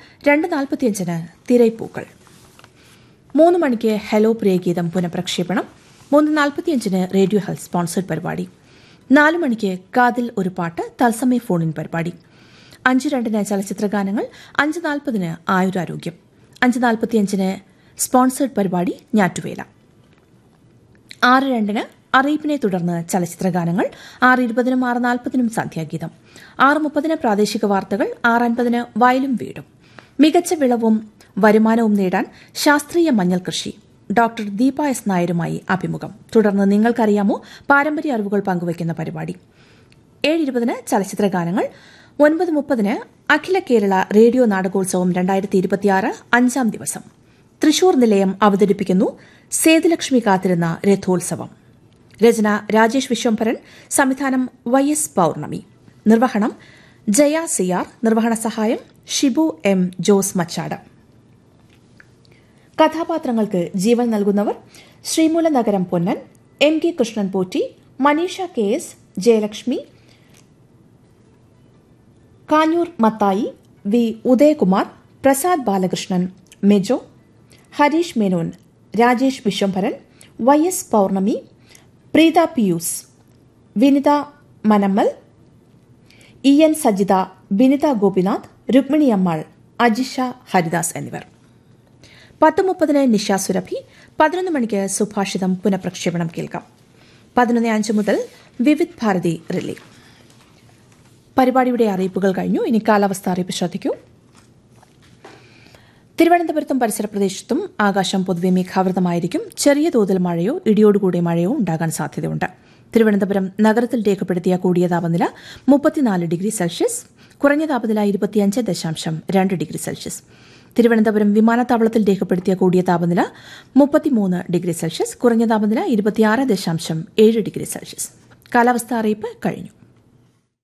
രണ്ട് നാൽപ്പത്തിയഞ്ചിന് തിരൈപ്പൂക്കൾ മൂന്ന് മണിക്ക് ഹലോ പ്രിയഗീതം പുനഃപ്രക്ഷേപണം മൂന്ന് നാൽപ്പത്തിയഞ്ചിന് റേഡിയോ ഹെൽത്ത് സ്പോൺസർഡ് പരിപാടി നാല് മണിക്ക് കാതിൽ ഒരു പാട്ട് തത്സമയ ഫോണിൻ പരിപാടി അഞ്ച് രണ്ടിന് ചലച്ചിത്ര ഗാനങ്ങൾ അഞ്ച് നാൽപ്പതിന് ആയുരാരോഗ്യം അഞ്ച് നാൽപ്പത്തിയഞ്ചിന് സ്പോൺസേഡ് പരിപാടി ഞാറ്റുവേല ആറ് രണ്ടിന് അറിയിപ്പിനെ തുടർന്ന് ചലച്ചിത്ര ഗാനങ്ങൾ ആറ് ഇരുപതിനും ആറ് നാൽപ്പതിനും സന്ധ്യാഗീതം ആറ് മുപ്പതിന് പ്രാദേശിക വാർത്തകൾ ആറ് അൻപതിന് വയലും വീടും മികച്ച വിളവും വരുമാനവും നേടാൻ ശാസ്ത്രീയ മഞ്ഞൾ കൃഷി ഡോക്ടർ ദീപ എസ് നായരുമായി അഭിമുഖം തുടർന്ന് നിങ്ങൾക്കറിയാമോ പാരമ്പര്യ അറിവുകൾ പങ്കുവയ്ക്കുന്ന പരിപാടി ഏഴ് ഇരുപതിന് ചലച്ചിത്ര ഗാനങ്ങൾ ഒൻപത് മുപ്പതിന് അഖില കേരള റേഡിയോ നാടകോത്സവം രണ്ടായിരത്തി ഇരുപത്തിയാറ് അഞ്ചാം ദിവസം തൃശൂർ നിലയം അവതരിപ്പിക്കുന്നു സേതുലക്ഷ്മി കാത്തിരുന്ന രഥോത്സവം രചന രാജേഷ് വിശ്വംഭരൻ സംവിധാനം വൈ എസ് പൌർണമി നിർവഹണം ജയ സിയാർ നിർവഹണ സഹായം ഷിബു എം ജോസ് മച്ചാട് കഥാപാത്രങ്ങൾക്ക് ജീവൻ നൽകുന്നവർ Sreemoola Nagaram Ponnan M K Krishnan Potti Maneesha K S Jayalakshmi Kanjoor Mathai V Udayakumar Prasad Balakrishnan Mejo Harish Menon Rajesh Viswambharan Y S Pournami Preetha Pius Vinitha Manammal E N Sajitha Binitha Gopinath Rukmini Ammal Ajisha Haridas എന്നിവർ പത്ത് മുപ്പതിന് നിഷ സുരഭി പതിനൊന്ന് മണിക്ക് സുഭാഷിതം പുനഃപ്രക്ഷേപണം കേൾക്കാം പതിനൊന്ന് അഞ്ച് മുതൽ വിവിധ് ഭാരതി റിലേ പരിപാടിയുടെ അറിയിപ്പുകൾ കഴിഞ്ഞു ഇനി കാലാവസ്ഥ അറിയിപ്പ് ശ്രദ്ധിക്കൂ തിരുവനന്തപുരത്തും പരിസര പ്രദേശത്തും ആകാശം പൊതുവെ മേഘാവൃതമായിരിക്കും ചെറിയ തോതിൽ മഴയോ ഇടിയോടുകൂടിയ മഴയോ ഉണ്ടാകാൻ സാധ്യതയുണ്ട് തിരുവനന്തപുരം നഗരത്തിൽ രേഖപ്പെടുത്തിയ കൂടിയ താപനില മുപ്പത്തിനാല് ഡിഗ്രി സെൽഷ്യസ് കുറഞ്ഞ താപനില ഇരുപത്തിയഞ്ച് ദശാംശം രണ്ട് ഡിഗ്രി സെൽഷ്യസ് തിരുവനന്തപുരം വിമാനത്താവളത്തിൽ രേഖപ്പെടുത്തിയ കൂടിയ താപനില മുപ്പത്തിമൂന്ന് ഡിഗ്രി സെൽഷ്യസ് കുറഞ്ഞ താപനില ഇരുപത്തിയാറ് ദശാംശം ഏഴ് ഡിഗ്രി സെൽഷ്യസ് കാലാവസ്ഥാ അറിയിപ്പ് കഴിഞ്ഞു